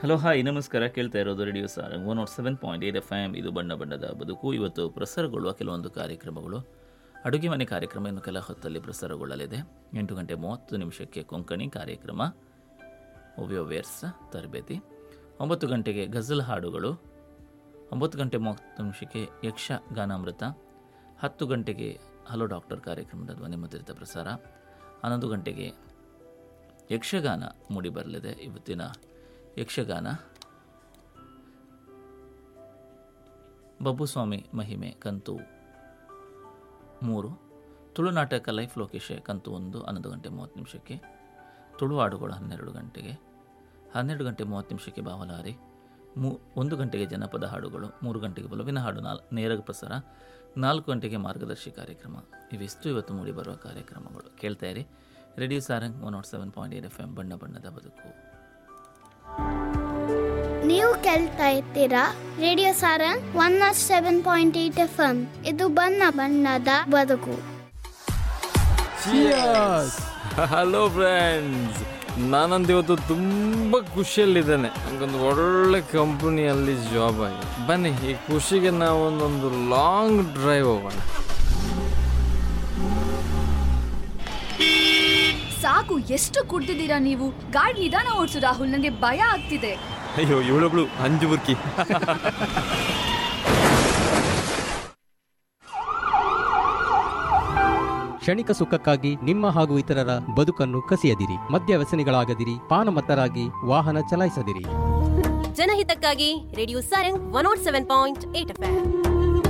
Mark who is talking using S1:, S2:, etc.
S1: hello hi ನಮಸ್ಕಾರ ಕೇಳ್ತಾ ಇರೋದು radio Sarang one not seven point eight F M ಇದು ಬಣ್ಣ ಬಣ್ಣದ ಬದುಕು ಇವತ್ತು ಪ್ರಸಾರಗೊಳ್ಳುವ ಕೆಲವೊಂದು ಕಾರ್ಯಕ್ರಮಗಳು ಅಡುಗೆ ಮನೆ ಕಾರ್ಯಕ್ರಮ ಇನ್ನು ಕೆಲ ಹೊತ್ತಲ್ಲಿ ಪ್ರಸಾರಗೊಳ್ಳಲಿದೆ ಎಂಟು ಗಂಟೆ ಮೂವತ್ತು ನಿಮಿಷಕ್ಕೆ ಕೊಂಕಣಿ ಕಾರ್ಯಕ್ರಮ ಒವಿಯೋವೇರ್ಸ್ ತರಬೇತಿ ಒಂಬತ್ತು ಗಂಟೆಗೆ ಗಜಲ್ ಹಾಡುಗಳು ಒಂಬತ್ತು ಗಂಟೆ ಮೂವತ್ತು ನಿಮಿಷಕ್ಕೆ ಯಕ್ಷ ಗಾನಾಮೃತ ಹತ್ತು ಗಂಟೆಗೆ ಹಲೋ ಡಾಕ್ಟರ್ ಕಾರ್ಯಕ್ರಮದ ಧ್ವನಿ ಮುದ್ರಿತ ಪ್ರಸಾರ ಹನ್ನೊಂದು ಗಂಟೆಗೆ ಯಕ್ಷಗಾನ ಮೂಡಿಬರಲಿದೆ ಇವತ್ತಿನ ಯಕ್ಷಗಾನ ಬಬ್ಬುಸ್ವಾಮಿ ಮಹಿಮೆ ಕಂತು ಮೂರು ತುಳುನಾಟಕ ಲೈಫ್ ಲೋಕೇಶೆ ಕಂತು ಒಂದು ಹನ್ನೊಂದು ಗಂಟೆ ಮೂವತ್ತು ನಿಮಿಷಕ್ಕೆ ತುಳು ಹಾಡುಗಳು ಹನ್ನೆರಡು ಗಂಟೆಗೆ ಹನ್ನೆರಡು ಗಂಟೆ ಮೂವತ್ತು ನಿಮಿಷಕ್ಕೆ ಬಾವಲಾರಿ ಮೂ ಒಂದು ಗಂಟೆಗೆ ಜನಪದ ಹಾಡುಗಳು ಮೂರು ಗಂಟೆಗೆ ಒಲವಿನ ಹಾಡು ನಾಲ್ ನೇರ ಪ್ರಸಾರ ನಾಲ್ಕು ಗಂಟೆಗೆ ಮಾರ್ಗದರ್ಶಿ ಕಾರ್ಯಕ್ರಮ ಇವಿಷ್ಟು ಇವತ್ತು ಮೂಡಿಬರುವ ಕಾರ್ಯಕ್ರಮಗಳು ಕೇಳ್ತಾ ಇರಿ radio Sarang one not seven point eight F M ಬಣ್ಣ ಬಣ್ಣದ ಬದುಕು
S2: ನೀವು ಕೇಳ್ತಾ ಇರ್ತೀರಾ radio Sarang one not seven point eight F M ಇದು ಬಣ್ಣ ಬಣ್ಣದ ಬದುಕು
S3: ಹಲೋ ಫ್ರೆಂಡ್ಸ್ ನಾನಂತ ಇವತ್ತು ತುಂಬ ಖುಷಿಯಲ್ಲಿದ್ದೇನೆ ನನಗೊಂದು ಒಳ್ಳೆ ಕಂಪನಿಯಲ್ಲಿ ಜಾಬ್ ಆಗಿದೆ ಬನ್ನಿ ಈ ಖುಷಿಗೆ ನಾವೊಂದೊಂದು ಲಾಂಗ್ ಡ್ರೈವ್ ಹೋಗೋಣ
S4: ಸಾಕು ಎಷ್ಟು ಕುಡ್ದಿದ್ದೀರಾ ನೀವು ಗಾಡಿ ನಿಧಾನ ಓಡಿಸು ರಾಹುಲ್ ನನಗೆ ಭಯ ಆಗ್ತಿದೆ
S3: ಅಯ್ಯೋ ಇವಳೊಬ್ಳು ಅಂಜು ಬುರ್ಕಿ
S5: ಕ್ಷಣಿಕ ಸುಖಕ್ಕಾಗಿ ನಿಮ್ಮ ಹಾಗೂ ಇತರರ ಬದುಕನ್ನು ಕಸಿಯದಿರಿ ಮದ್ಯ ವ್ಯಸನಿಗಳಾಗದಿರಿ ಪಾನಮತ್ತರಾಗಿ ವಾಹನ ಚಲಾಯಿಸದಿರಿ
S6: ಜನಹಿತಕ್ಕಾಗಿ radio Sarang one not seven point eight F